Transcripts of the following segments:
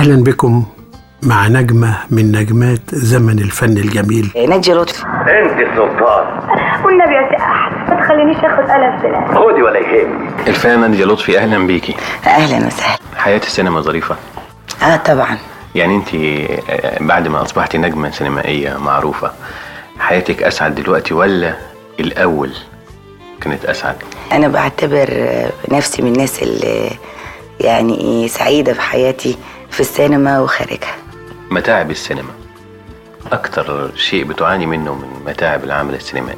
أهلا بكم مع نجمة من نجمات زمن الفن الجميل نادية لطفي انت السلطان والنبي يا سي احمد ما تخلينيش اخد قلم سنان خدي ولا يهمك الفنانة نادية لطفي أهلا بيكي اهلا وسهلا حياة السينما ظريفة اه طبعا يعني انت آه، بعد ما أصبحتي نجمة سينمائية معروفة حياتك أسعد دلوقتي ولا الأول كانت أسعد انا بعتبر آه، نفسي من الناس اللي يعني ايه سعيده في حياتي في السينما وخارجها متاعب السينما أكتر شيء بتعاني منه من متاعب العمل السينمائي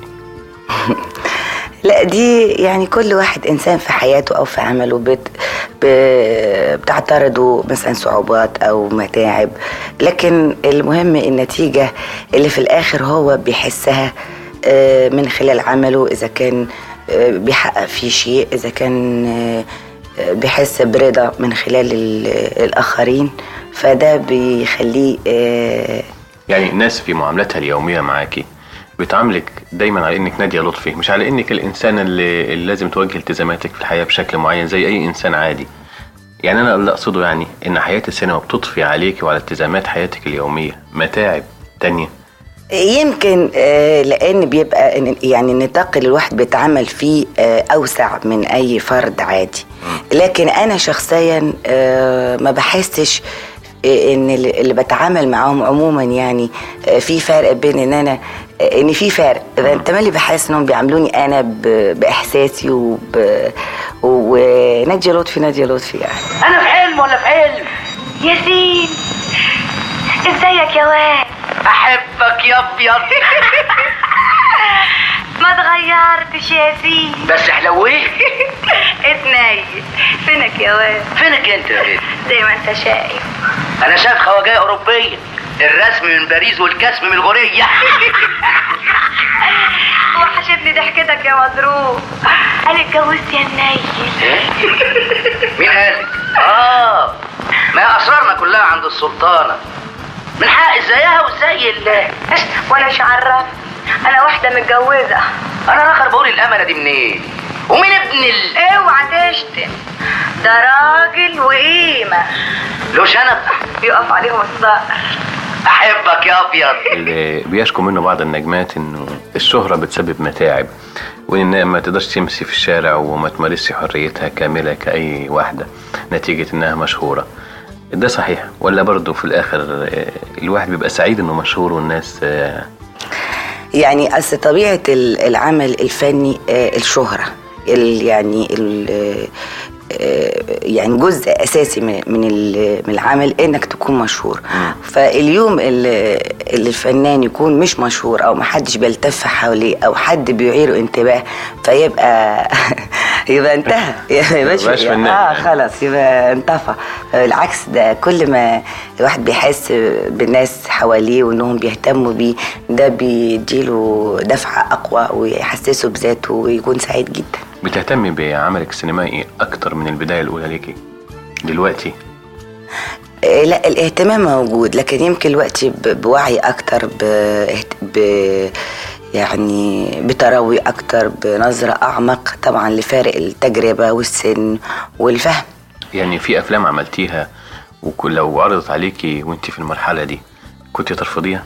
لا دي يعني كل واحد انسان في حياته او في عمله بت ب- بتعترضه مثلا صعوبات او متاعب لكن المهم النتيجه اللي في الاخر هو بيحسها آه، من خلال عمله اذا كان آه، بيحقق فيه شيء اذا كان آه، آه، بيحس برضا من خلال ال- الاخرين فده بيخليه آه، يعني الناس في معاملتها اليومية معاكي بتعاملك دايما على انك نادية لطفي مش على انك الانسان اللي, اللي لازم تواجه التزاماتك في الحياة بشكل معين زي اي انسان عادي يعني انا اللي اقصده يعني ان حياة السينما بتضفي عليك وعلى التزامات حياتك اليومية متاعب تانية يمكن آه، لان بيبقى إن- يعني النطاق اللي الواحد بيتعامل فيه آه، اوسع من اي فرد عادي لكن انا شخصيا آه، ما بحسش آه، ان اللي اللي بتعامل معاهم عموما يعني آه، في فرق بين ان انا آه، ان في فرق انت مالي بحس انهم بيعاملوني انا ب- باحساسي وب وناديه لطفي ناديه لطفي يعني انا في حلم ولا في حلم ياسين ازيك يا واد احبك يا ابيض ما اتغيرتش يا ياسين بس حلويه اتنيل فينك يا واد فينك انت يا بنت زي ما انت شايف انا شايف خواجايه اوروبيه الرسم من باريس والكسم من الغوريه وحشتني ضحكتك يا مضروب انا اتجوزت يا منيل مين قالك اه ما هي اسرارنا كلها عند السلطانه من حق زيها وزي الله وانا مش عرف انا واحده متجوزه انا الاخر بقول الامانه دي منين ومين ابن ال اوعى تشتم ده راجل وقيمه له شنب يقف عليهم الصقر احبك يا ابيض اللي بيشكو منه بعض النجمات انه الشهرة بتسبب متاعب وان ما تقدرش تمشي في الشارع وما تمارسش حريتها كاملة كأي واحدة نتيجة انها مشهورة ده صحيح ولا برضه في الاخر آه، الواحد بيبقى سعيد انه مشهور والناس آه، يعني اصل طبيعه ال- العمل الفني آه، الشهره ال- يعني ال- آه، يعني جزء اساسي من من ال- من العمل انك تكون مشهور فاليوم اللي اللي الفنان يكون مش مشهور او محدش بيلتف حواليه او حد بيعيره انتباه فيبقى يبقى انتهى يبقاش مبقاش فنان اه يعني. خلاص يبقى انطفى بالعكس ده كل ما الواحد بيحس بالناس حواليه وانهم بيهتموا بيه ده بيديله دفعة اقوى ويحسسه بذاته ويكون سعيد جدا بتهتمي بعملك السينمائي اكتر من البداية الاولى ليكي دلوقتي آه، لا الاهتمام موجود لكن يمكن الوقت ب- بوعي اكتر ب... ب... يعني بتروي اكتر بنظرة اعمق طبعا لفارق التجربة والسن والفهم يعني في افلام عملتيها ولو عرضت عليكي وانت في المرحلة دي كنت ترفضيها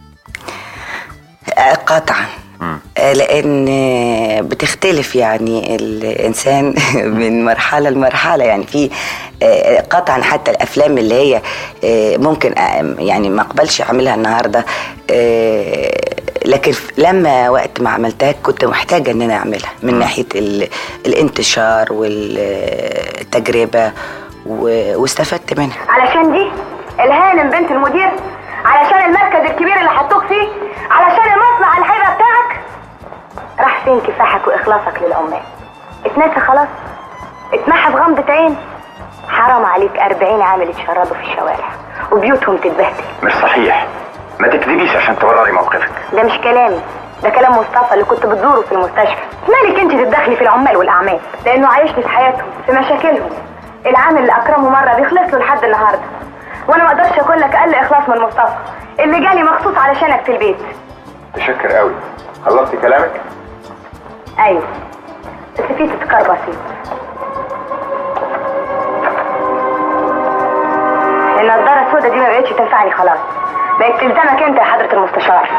آه، قطعا آه، لان آه، بتختلف يعني الانسان من مرحله لمرحله يعني في آه، قطعا حتى الافلام اللي هي آه، ممكن آه، يعني ما اقبلش اعملها النهارده آه، لكن ف- لما وقت ما عملتها كنت محتاجه ان انا اعملها من ناحيه ال- الانتشار والتجربه و- واستفدت منها علشان دي الهانم بنت المدير علشان المركز الكبير اللي حطوك فيه علشان المصنع الهيبه بتاعك راح فين كفاحك واخلاصك للعمال اتنسى خلاص اتمحى بغمضة عين حرام عليك أربعين عامل يتشردوا في الشوارع وبيوتهم تتبهدل مش صحيح ما تكذبيش عشان تبرري موقفك ده مش كلامي ده كلام مصطفى اللي كنت بتزوره في المستشفى مالك انت تتدخلي في العمال والاعمال لانه عايشني في حياتهم في مشاكلهم العامل اللي اكرمه مره بيخلص له لحد النهارده وانا ما اقدرش اقول لك اقل اخلاص من مصطفى اللي جالي مخصوص علشانك في البيت متشكر قوي خلصتي كلامك ايوه بس في تذكار بسيط ان النضاره السوداء دي ما بقتش تنفعني خلاص بقت تلزمك انت يا حضره المستشار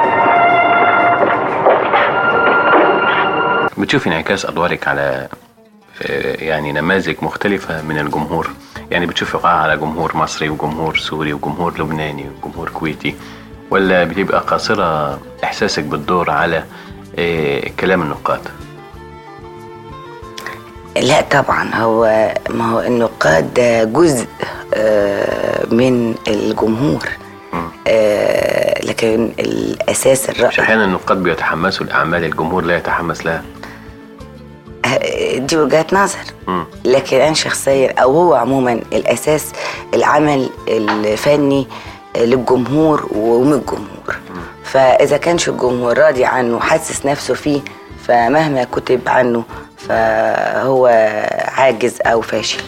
بتشوفي انعكاس ادوارك على آه، يعني نماذج مختلفة من الجمهور يعني بتشوفي وقعها على جمهور مصري وجمهور سوري وجمهور لبناني وجمهور كويتي ولا بتبقى قاصرة إحساسك بالدور على آه، كلام النقاد لا طبعا هو ما هو النقاد ده جزء آه، من الجمهور آه، لكن الاساس مش الرأي أحيانا النقاد بيتحمسوا لأعمال الجمهور لا يتحمس لها دي وجهة نظر مم. لكن انا شخصيا او هو عموما الاساس العمل الفني للجمهور ومن الجمهور فاذا كانش الجمهور راضي عنه حاسس نفسه فيه فمهما كتب عنه فهو عاجز او فاشل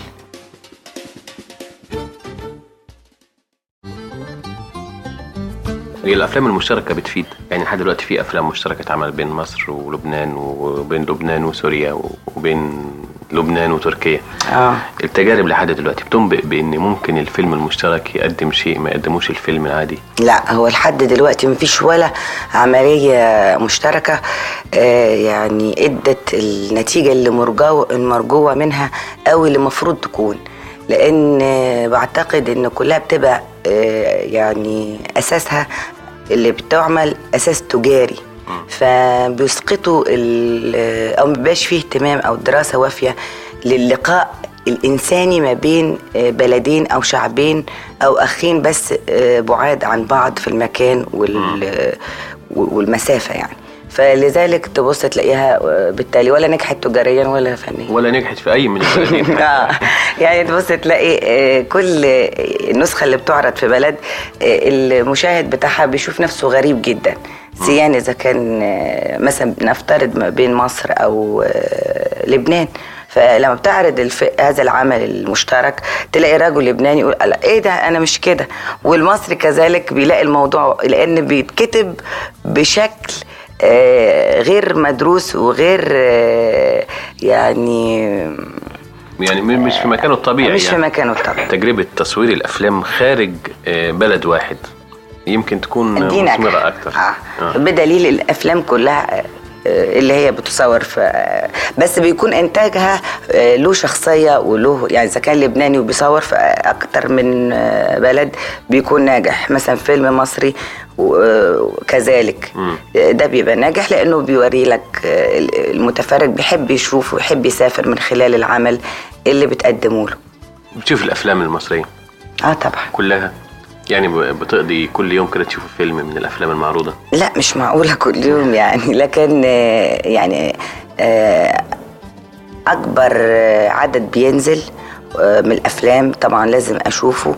هي الافلام المشتركه بتفيد يعني لحد دلوقتي في افلام مشتركه اتعملت بين مصر ولبنان وبين لبنان وسوريا وبين لبنان وتركيا اه التجارب لحد دلوقتي بتنبئ بان ممكن الفيلم المشترك يقدم شيء ما يقدموش الفيلم العادي لا هو لحد دلوقتي مفيش ولا عملية مشتركة آه، يعني ادت النتيجة اللي مرجو المرجوة منها أو اللي المفروض تكون لأن آه، بعتقد إن كلها بتبقى آه، يعني أساسها اللي بتعمل أساس تجاري فبيسقطوا ال- أو مبيبقاش فيه اهتمام أو دراسة وافية للقاء الإنساني ما بين آه، بلدين أو شعبين أو أخين بس آه، بعاد عن بعض في المكان وال والمسافة يعني فلذلك تبص تلاقيها آه، بالتالي ولا نجحت تجاريا ولا فنيا ولا نجحت في اي من البلدين آه، يعني تبص تلاقي آه، كل النسخة اللي بتعرض في بلد آه، المشاهد بتاعها بيشوف نفسه غريب جدا سيان إذا كان آه، مثلا نفترض ما بين مصر أو آه، لبنان فلما بتعرض الف... هذا العمل المشترك تلاقي رجل لبناني يقول لا ايه ده انا مش كده والمصري كذلك بيلاقي الموضوع لان بيتكتب بشكل آه، غير مدروس وغير آه، يعني يعني م- مش في مكانه الطبيعي مش في يعني. مكانه الطبيعي تجربه تصوير الافلام خارج آه، بلد واحد يمكن تكون دي مثمره نجح اكتر آه. آه. بدليل الافلام كلها آه، اللي هي بتصور في بس بيكون انتاجها آه، له شخصيه وله يعني اذا كان لبناني وبيصور في اكتر من آه، بلد بيكون ناجح مثلا فيلم مصري وكذلك ده بيبقى ناجح لانه بيوري لك آه، المتفرج بيحب يشوف ويحب يسافر من خلال العمل اللي بتقدمه له بتشوف الافلام المصريه اه طبعا كلها يعني ب- بتقضي كل يوم كده تشوف فيلم من الافلام المعروضه لا مش معقولة كل يوم يعني لكن آه، يعني آه، أكبر آه، عدد بينزل آه، من الأفلام طبعا لازم أشوفه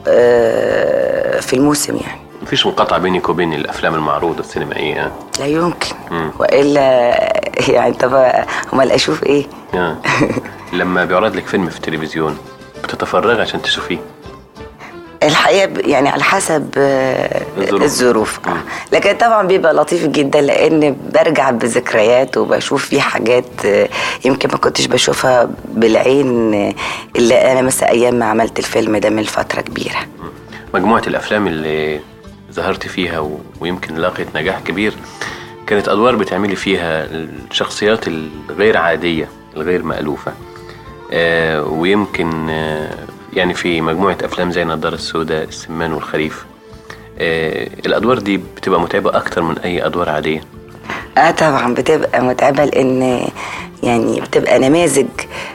آه، في الموسم يعني مفيش مقاطعه بينك وبين الافلام المعروضه السينمائيه لا يمكن مم. وإلا يعني طب أمال أشوف إيه آه. لما بيعرض لك فيلم في التلفزيون بتتفرغي عشان تشوفيه الحقيقه ب- يعني على حسب آه، الظروف. الظروف آه. لكن طبعا بيبقى لطيف جدا لان برجع بذكريات وبشوف فيه حاجات آه، يمكن ما كنتش بشوفها بالعين آه، الا انا مثلا ايام ما عملت الفيلم ده من فتره كبيره مجموعة الأفلام اللي ظهرت فيها و... ويمكن لاقت نجاح كبير كانت أدوار بتعملي فيها الشخصيات الغير عادية الغير مألوفة آه ويمكن آه يعني في مجموعة أفلام زي النضارة السوداء السمان والخريف آه الأدوار دي بتبقى متعبة أكتر من أي أدوار عادية اه طبعا بتبقى متعبه لان يعني بتبقى نماذج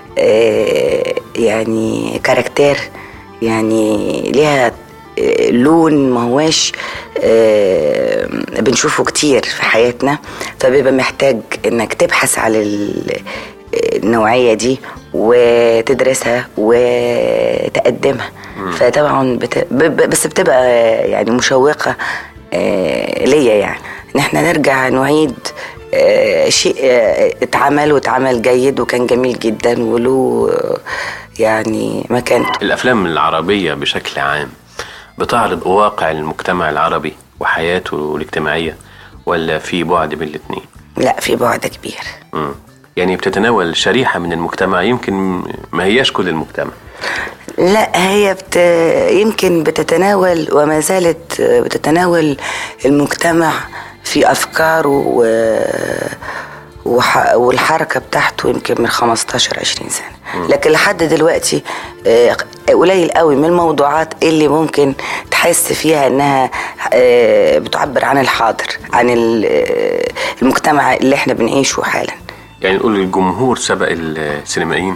آه، يعني كاركتير يعني ليها آه، لون ما هواش آه، بنشوفه كتير في حياتنا فبيبقى محتاج انك تبحث على ال- النوعية دي وتدرسها وتقدمها فطبعا بت... ب- ب- بس بتبقى يعني مشوقة آه، ليا يعني ان احنا نرجع نعيد آه، شيء آه، اتعمل واتعمل جيد وكان جميل جدا وله آه، يعني مكانته الأفلام العربية بشكل عام بتعرض واقع المجتمع العربي وحياته الاجتماعية ولا في بعد بين الاتنين؟ لا في بعد كبير مم. يعني بتتناول شريحة من المجتمع يمكن ما هياش كل المجتمع لا هي بت... يمكن بتتناول وما زالت بتتناول المجتمع في أفكاره و... وح... والحركة بتاعته يمكن من 15 20 سنة لكن لحد دلوقتي آه، قليل قوي من الموضوعات اللي ممكن تحس فيها انها آه، بتعبر عن الحاضر عن ال- آه، المجتمع اللي احنا بنعيشه حالا يعني نقول الجمهور سبق السينمائيين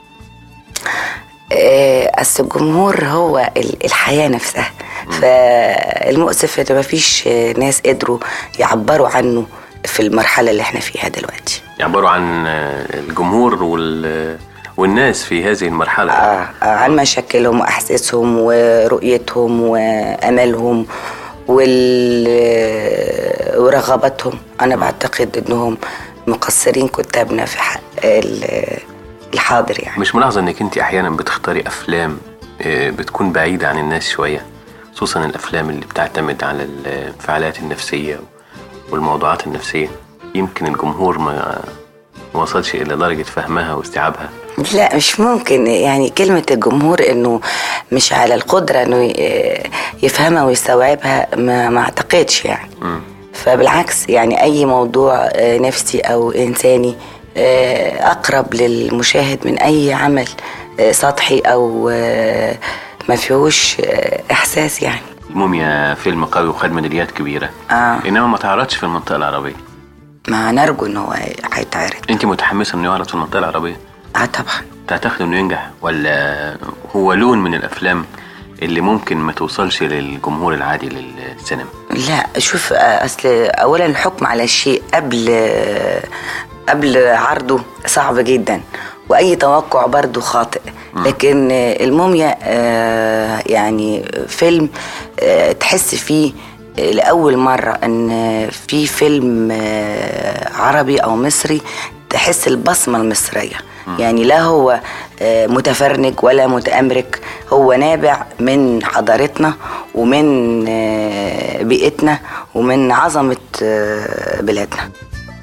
آه، اصل الجمهور هو ال- الحياه نفسها فالمؤسف ان مفيش آه، ناس قدروا يعبروا عنه في المرحله اللي احنا فيها دلوقتي يعبروا عن آه، الجمهور وال والناس في هذه المرحلة آه آه، عن مشاكلهم واحاسيسهم ورؤيتهم واملهم وال ورغباتهم انا بعتقد انهم مقصرين كتابنا في حق ال- الحاضر يعني مش ملاحظة انك انت احيانا بتختاري افلام آه، بتكون بعيدة عن الناس شوية خصوصا الافلام اللي بتعتمد على الانفعالات النفسية والموضوعات النفسية يمكن الجمهور ما ما وصلش الى درجة فهمها واستيعابها لا مش ممكن يعني كلمة الجمهور انه مش على القدرة انه ي- يفهمها ويستوعبها ما, ما اعتقدش يعني فبالعكس يعني اي موضوع آه، نفسي او انساني آه، اقرب للمشاهد من اي عمل آه، سطحي او آه، ما فيهوش آه، احساس يعني الموميا فيلم قوي وخد ميداليات كبيرة آه. انما ما تعرضش في المنطقة العربية ما نرجو ان هو هيتعرض انت متحمسة انه يعرض في المنطقة العربية اه طبعا تعتقد انه ينجح ولا هو لون من الافلام اللي ممكن ما توصلش للجمهور العادي للسينما لا شوف آه، اصل اولا الحكم على الشيء قبل آه، قبل عرضه صعب جدا واي توقع برضه خاطئ لكن آه، الموميا آه، يعني فيلم آه، تحس فيه آه، لاول مره ان آه، في فيلم آه، عربي او مصري تحس البصمه المصريه يعني لا هو آه، متفرنج ولا متأمرك هو نابع من حضارتنا ومن آه، بيئتنا ومن عظمة آه، بلادنا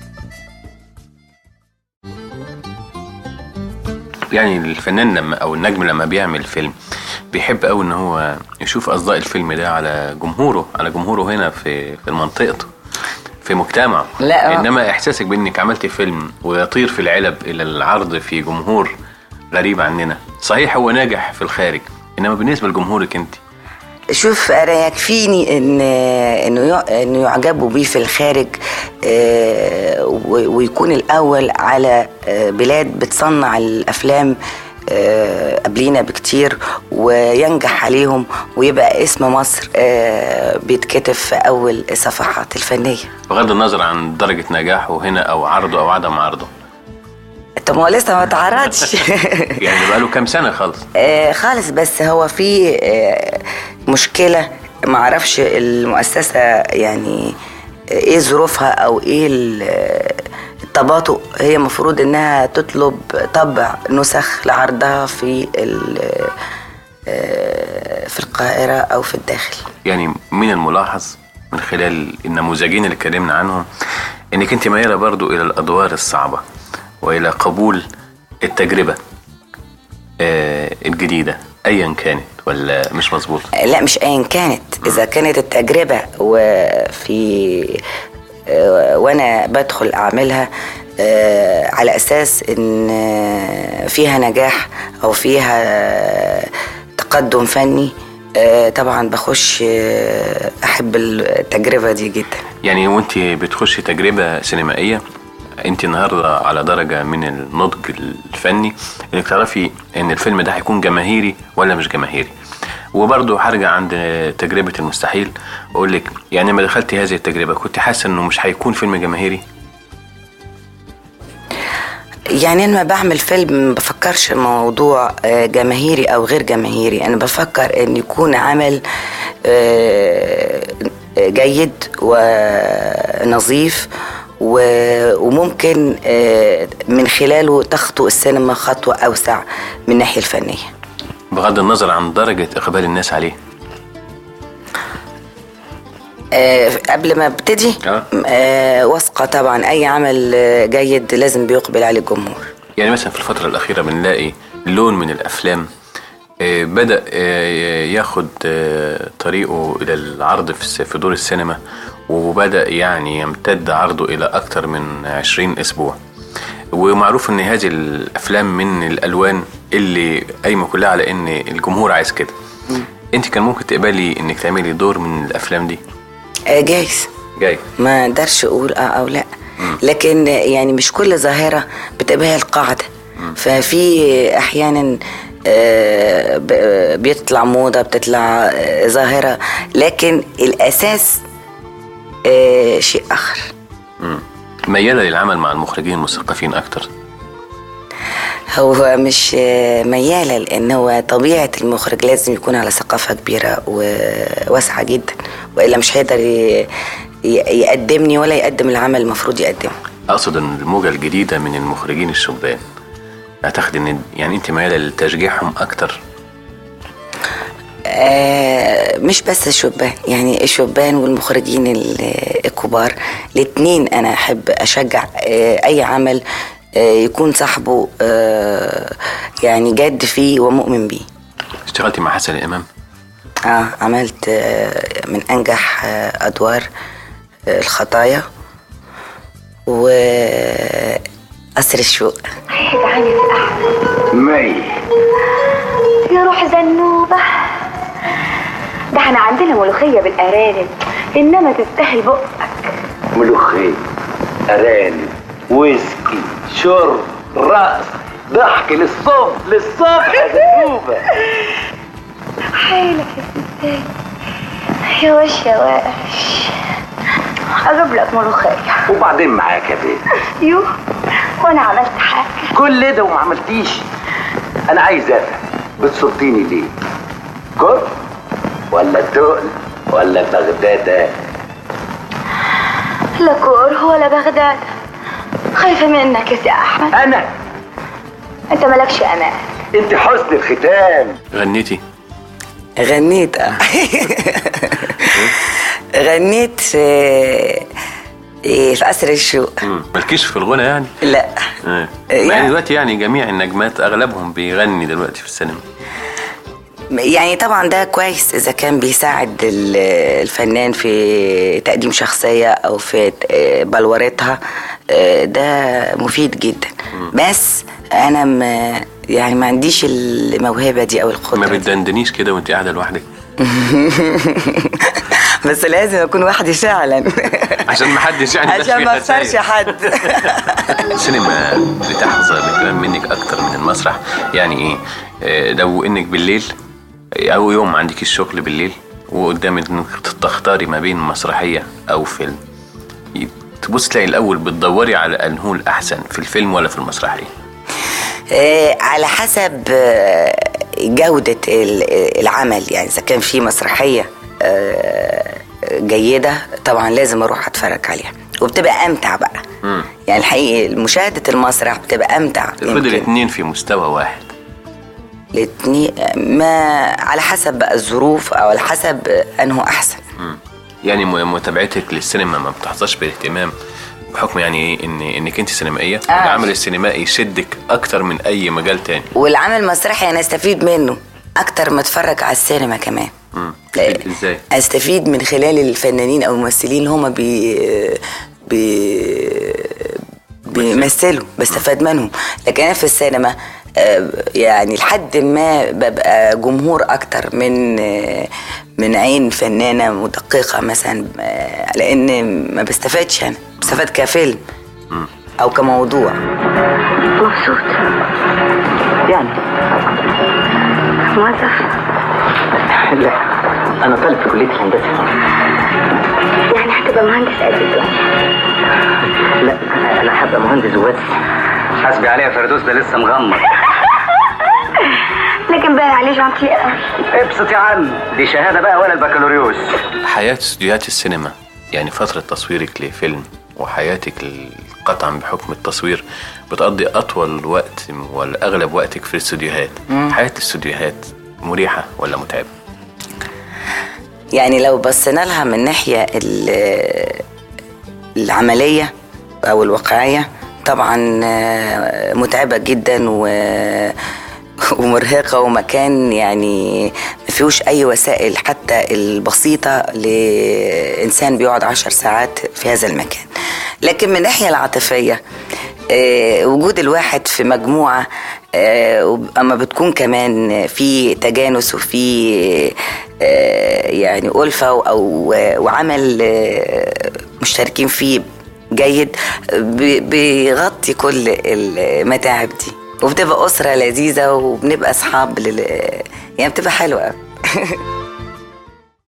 يعني الفنان لما او النجم لما بيعمل فيلم بيحب قوي ان هو يشوف اصداء الفيلم ده على جمهوره على جمهوره هنا في في منطقته في مجتمعه لا، آه. انما احساسك بانك عملتي فيلم ويطير في العلب الى العرض في جمهور غريب عننا صحيح هو ناجح في الخارج انما بالنسبه لجمهورك انت شوف انا يكفيني ان انه يع- انه يعجبوا بيه في الخارج آه، و- ويكون الاول على آه، بلاد بتصنع الافلام آه، قبلينا بكتير وينجح عليهم ويبقى اسم مصر آه، بيتكتب في اول الصفحات الفنيه بغض النظر عن درجه نجاحه هنا او عرضه او عدم عرضه طب ما هو لسه ما اتعرضش يعني بقاله كام سنه خالص آه، خالص بس هو في آه، مشكلة معرفش المؤسسة يعني آه، ايه ظروفها او ايه ال- آه، التباطؤ هي مفروض انها تطلب طبع نسخ لعرضها في ال- آه، في القاهرة او في الداخل يعني من الملاحظ من خلال النموذجين اللي اتكلمنا عنهم انك انت مايله برضو الى الادوار الصعبه والى قبول التجربه آه الجديده ايا كانت ولا مش مظبوط لا مش ايا كانت اذا كانت التجربه وفي آه، وانا بدخل اعملها آه، على اساس ان آه، فيها نجاح او فيها آه، تقدم فني آه، طبعا بخش آه، احب التجربه دي جدا يعني وانت بتخشي تجربه سينمائيه انت النهارده على درجه من النضج الفني انك تعرفي ان الفيلم ده هيكون جماهيري ولا مش جماهيري وبرضه هرجع عند تجربه المستحيل واقول لك يعني لما دخلتي هذه التجربه كنت حاسه انه مش هيكون فيلم جماهيري يعني انا لما بعمل فيلم ما بفكرش موضوع آه، جماهيري او غير جماهيري انا بفكر ان يكون عمل آه، جيد ونظيف و- وممكن آه، من خلاله تخطو السينما خطوة أوسع من الناحية الفنية بغض النظر عن درجه اقبال الناس عليه آه، قبل ما ابتدي آه. آه، واثقة طبعا أي عمل آه، جيد لازم بيقبل عليه الجمهور يعني مثلا في الفترة الأخيرة بنلاقي لون من الأفلام آه، بدأ آه، ياخد آه، طريقه إلى العرض في الس- في دور السينما وبدأ يعني يمتد عرضه إلى أكثر من 20 أسبوع ومعروف إن هذه الأفلام من الألوان اللي قايمة كلها على إن الجمهور عايز كده أنت كان ممكن تقبلي إنك تعملي دور من الأفلام دي آه، جايز جاي ما اقدرش اقول اه او لا لكن يعني مش كل ظاهره بتبقى هي القاعده ففي احيانا آه، ب- بيطلع موضه بتطلع آه، ظاهره لكن الاساس آه، شيء اخر ميالة للعمل مع المخرجين المثقفين أكتر هو مش آه، مياله لان هو طبيعه المخرج لازم يكون على ثقافه كبيره وواسعه جدا والا مش هيقدر ي- ي- يقدمني ولا يقدم العمل المفروض يقدمه أقصد إن الموجة الجديدة من المخرجين الشبان أعتقد إن يعني أنت ميالة لتشجيعهم أكتر آه، مش بس الشبان يعني الشبان والمخرجين ال- الكبار الاتنين انا احب اشجع آه، اي عمل آه، يكون صاحبه آه، يعني جاد فيه ومؤمن بيه اشتغلتي مع حسن الإمام اه عملت آه، من انجح آه، ادوار آه، الخطايا و قصر الشوق تعالي يا احمد مي يا روح زنوبة ده احنا عندنا ملوخية بالأرانب إنما تستاهل بقك ملوخية أرانب ويسكي شرب رقص ضحك للصبح للصبح يا زنوبة حالك يا ستات يا وش يا وش أجيب لك ملوخية وبعدين معاك يا بيه يو وأنا عملت حاجة كل ده وما عملتيش انا عايز افهم بتصديني ليه كر ولا تقل ولا بغدادة لا كور ولا بغداد خايفة منك يا سي أحمد انا أنت مالكش أمان انت حسن الختام غنيتي غنيت اه غنيت في إيه، في قصر الشوق مم. مالكيش في الغنى يعني لا آه. يعني- يعني دلوقتي يعني جميع النجمات اغلبهم بيغني دلوقتي في السينما يعني طبعا ده كويس اذا كان بيساعد ال- الفنان في تقديم شخصيه او في آه، بلورتها آه، ده مفيد جدا بس انا ما يعني ما عنديش الموهبه دي او ما القدره دي. بتدندنيش كده وانت قاعده لوحدك بس لازم اكون وحدي فعلا عشان ما حدش يعني يبقاش عشان فيه ما خسائر. اخسرش حد السينما بتحظى باهتمام منك اكتر من المسرح يعني ايه آه، لو انك بالليل او يوم ما عندكيش شغل بالليل وقدامك انك تختاري ما بين مسرحيه او فيلم تبص تلاقي الاول بتدوري على انه الاحسن في الفيلم ولا في المسرحيه آه، على حسب آه، جودة ال- العمل يعني إذا كان في مسرحية آه، جيدة طبعا لازم أروح أتفرج عليها وبتبقى أمتع بقى مم. يعني الحقيقة مشاهدة المسرح بتبقى أمتع افرض يمكن. الاثنين في مستوى واحد الاتنين ما على حسب بقى الظروف أو على حسب أنه أحسن مم. يعني م- متابعتك للسينما ما بتحظاش بالاهتمام بحكم يعني ايه ان انك انت سينمائيه آه. العمل السينمائي يشدك اكتر من اي مجال تاني والعمل المسرحي أنا أستفيد منه أكتر ما أتفرج على السينما كمان مم. لا. ازاي استفيد من خلال الفنانين او الممثلين اللي هم بي بي بيمثلوا بستفاد منهم لكن انا في السينما آه، يعني لحد ما ببقى جمهور اكتر من آه، من عين فنانه مدققه مثلا آه، لان ما بستفادش انا بستفاد كفيلم او كموضوع مبسوط يعني موظف لا انا طالب في كليه الهندسه يعني هتبقى مهندس قد الدنيا لا انا هبقى مهندس وبس حاسبي عليا فردوس ده لسه مغمض لكن باين عليه جانتي قوي ابسط يا عم دي شهاده بقى ولا البكالوريوس حياه استديوهات السينما يعني فتره تصويرك لفيلم وحياتك قطعا بحكم التصوير بتقضي اطول وقت ولا اغلب وقتك في الاستوديوهات حياه الاستوديوهات مريحه ولا متعبه يعني لو بصينا لها من ناحية ال- العملية أو الواقعية طبعا آه، متعبة جدا و ومرهقة ومكان يعني ما فيهوش أي وسائل حتى البسيطة لإنسان بيقعد عشر ساعات في هذا المكان لكن من الناحية العاطفية آه، وجود الواحد في مجموعة آه، وب- أما بتكون كمان في تجانس وفي آه، يعني ألفة و- أو وعمل آه، مشتركين فيه جيد بي- بيغطي كل المتاعب دي وبتبقى أسرة لذيذة وبنبقى أصحاب لل... يعني بتبقى حلوة